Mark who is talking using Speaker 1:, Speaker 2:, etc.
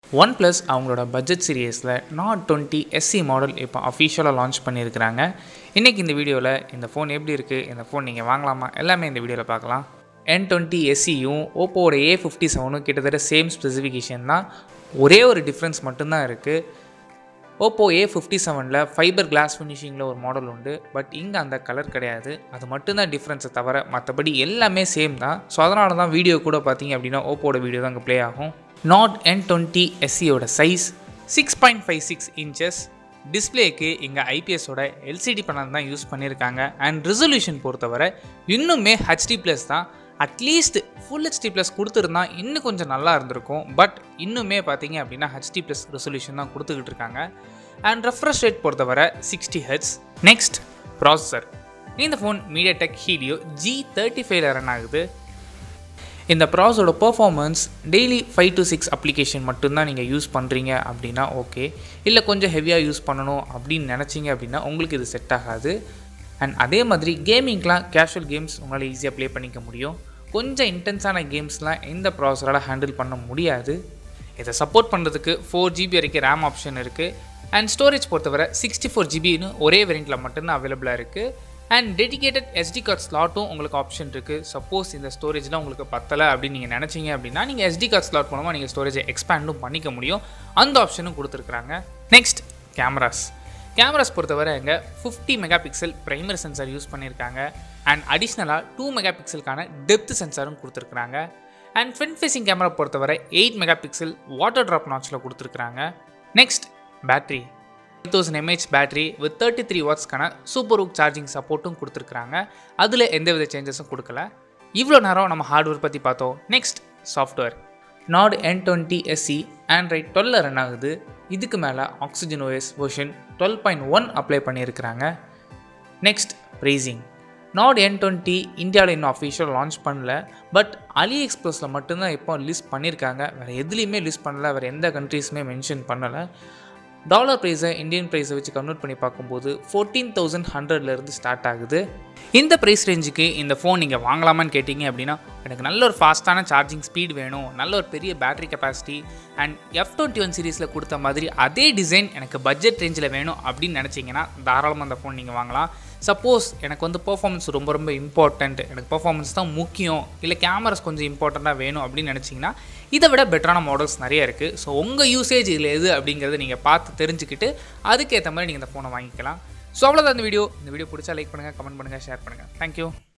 Speaker 1: one plus அவங்களோட budget சீரியஸில் Nord twenty SE model இப்போ அஃபிஷியலாக லான்ச் பண்ணியிருக்கிறாங்க இன்றைக்கி இந்த வீடியோவில் இந்த ஃபோன் எப்படி இருக்குது இந்த ஃபோன் நீங்கள் வாங்கலாமா எல்லாமே இந்த வீடியோவில் பார்க்கலாம் என் டுவெண்ட்டி எஸ்சியும் ஓப்போவோட ஏ ஃபிஃப்டி செவனும் கிட்டத்தட்ட சேம் ஸ்பெசிஃபிகேஷன் தான் ஒரே ஒரு டிஃப்ரென்ஸ் மட்டும்தான் இருக்குது ஓப்போ ஏ ஃபிஃப்டி செவனில் ஃபைபர் கிளாஸ் ஃபினிஷிங்கில் ஒரு மாடல் உண்டு பட் இங்கே அந்த கலர் கிடையாது அது மட்டும்தான் டிஃப்ரென்ஸை தவிர மற்றபடி எல்லாமே சேம் தான் ஸோ அதனால தான் வீடியோ கூட பார்த்தீங்க அப்படின்னா ஓப்போட வீடியோ தான் அங்கே ப்ளே ஆகும் நாட் என் டுவெண்ட்டி எஸ்சியோட size six point five six inches டிஸ்பிளேக்கு இங்கே ஐபிஎஸோட எல்சிடி பேனல் தான் யூஸ் பண்ணியிருக்காங்க அண்ட் ரெசல்யூஷன் பொறுத்தவரை இன்னுமே ஹெச்டி ப்ளஸ் தான் அட்லீஸ்ட் ஃபுல் ஹெச்டி ப்ளஸ் கொடுத்துருந்தா இன்னும் கொஞ்சம் நல்லா இருந்திருக்கும் பட் இன்னுமே பார்த்தீங்க அப்படின்னா ஹெச்டி ப்ளஸ் ரெசல்யூஷன் தான் கொடுத்துக்கிட்டு இருக்காங்க அண்ட் ரெஃப்ரெஷ் ரேட் பொறுத்தவரை சிக்ஸ்டி ஹெட்ஸ் நெக்ஸ்ட் ப்ராசஸர் இந்த phone MediaTek Helio G thirty ஃபைவ்ல ரன் ஆகுது இந்த ப்ராஸோட performance daily five to six application மட்டும்தான் நீங்கள் யூஸ் பண்ணுறீங்க அப்படின்னா ஓகே இல்லை கொஞ்சம் ஹெவியாக யூஸ் பண்ணணும் அப்படின்னு நினச்சிங்க அப்படின்னா உங்களுக்கு இது செட் ஆகாது அண்ட் அதே மாதிரி கேமிங்க்கெலாம் கேஷுவல் கேம்ஸ் உங்களால் ஈஸியாக ப்ளே பண்ணிக்க முடியும் கொஞ்சம் இன்டென்ஸான கேம்ஸ்லாம் இந்த ப்ராசரால் ஹேண்டில் பண்ண முடியாது இதை சப்போர்ட் பண்ணுறதுக்கு ஃபோர் ஜிபி வரைக்கும் ரேம் ஆப்ஷன் இருக்குது அண்ட் ஸ்டோரேஜ் பொறுத்தவரை சிக்ஸ்டி ஃபோர் ஜிபின்னு ஒரே வேரியண்ட்டில் மட்டும்தான் அவைலபிளாக இருக்குது அண்ட் டெடிகேட்டட் எஸ்டி கார்ட் ஸ்லாட்டும் உங்களுக்கு ஆப்ஷன் இருக்குது சப்போஸ் இந்த ஸ்டோரேஜ்லாம் உங்களுக்கு பத்தலை அப்படின்னு நீங்கள் நினச்சிங்க அப்படின்னா நீங்கள் எஸ்டி கார்ட் ஸ்லாட் மூலமாக நீங்கள் ஸ்டோரேஜை எக்ஸ்பேண்டும் பண்ணிக்க முடியும் அந்த ஆப்ஷனும் கொடுத்துருக்குறாங்க நெக்ஸ்ட் கேமராஸ் கேமராஸ் பொறுத்தவரை இங்கே fifty mega pixel primary sensor use பண்ணியிருக்காங்க அண்ட் அடிஷ்னலாக டூ மெகா பிக்சலுக்கான டெப்த் சென்சாரும் கொடுத்துருக்குறாங்க அண்ட் ஃப்ரண்ட் ஃபேஸிங் கேமரா பொறுத்தவரை eight mega pixel water drop நாச்சில் கொடுத்துருக்குறாங்க next battery two thousand mAh battery with thirty three வாட்ஸ்க்கான சூப்பர் ஹூக் சார்ஜிங் சப்போர்ட்டும் கொடுத்துருக்குறாங்க அதில் எந்தவித சேஞ்சஸும் கொடுக்கல இவ்வளோ நேரம் நம்ம ஹார்ட்வேர் பற்றி பார்த்தோம் next software Nord N twenty SE Android டுவெல்ல ரன் ஆகுது இதுக்கு மேலே Oxygen OS version twelve point one apply பண்ணியிருக்கிறாங்க next pricing Nord N twenty இந்தியாவில் இன்னும் அஃபிஷியல் லான்ச் பண்ணல பட் அலி எக்ஸ்பிரஸில் மட்டும்தான் இப்போ லிஸ்ட் பண்ணியிருக்காங்க வேறு எதுலேயுமே லிஸ்ட் பண்ணல வேறு எந்த கண்ட்ரீஸுமே மென்ஷன் பண்ணலை டாலர் ப்ரைஸை இந்தியன் ப்ரைஸை வச்சு கன்வெர்ட் பண்ணி பார்க்கும்போது ஃபோர்டீன் தௌசண்ட் ஹண்ட்ரட்லேருந்து ஸ்டார்ட் ஆகுது இந்த ப்ரைஸ் ரேஞ்சுக்கு இந்த ஃபோன் நீங்கள் வாங்கலாமான்னு கேட்டிங்க அப்படின்னா எனக்கு நல்ல ஒரு ஃபாஸ்ட்டான சார்ஜிங் ஸ்பீட் வேணும் நல்ல ஒரு பெரிய battery capacity and F twenty one சீரீஸில் கொடுத்த மாதிரி அதே டிசைன் எனக்கு பட்ஜெட் ரேஞ்சில் வேணும் அப்படின்னு நினச்சிங்கன்னா தாராளமாக அந்த ஃபோன் நீங்கள் வாங்கலாம் சப்போஸ் எனக்கு வந்து பர்ஃபார்மன்ஸ் ரொம்ப ரொம்ப இம்பார்ட்டண்ட் எனக்கு பர்ஃபார்மன்ஸ் தான் முக்கியம் இல்லை கேமராஸ் கொஞ்சம் இம்பார்ட்டண்ட்டாக வேணும் அப்படின்னு நினச்சிங்கன்னா இதை விட பெட்டரான மாடல்ஸ் நிறைய இருக்குது ஸோ உங்கள் யூசேஜ் இதில் எது அப்படிங்கிறத நீங்கள் பார்த்து தெரிஞ்சுக்கிட்டு அதுக்கேற்ற மாதிரி நீங்கள் இந்த ஃபோனை வாங்கிக்கலாம் ஸோ அவ்வளோதான் இந்த வீடியோ இந்த வீடியோ பிடிச்சா லைக் பண்ணுங்கள் கமெண்ட் பண்ணுங்கள் ஷேர் பண்ணுங்கள் தேங்க்யூ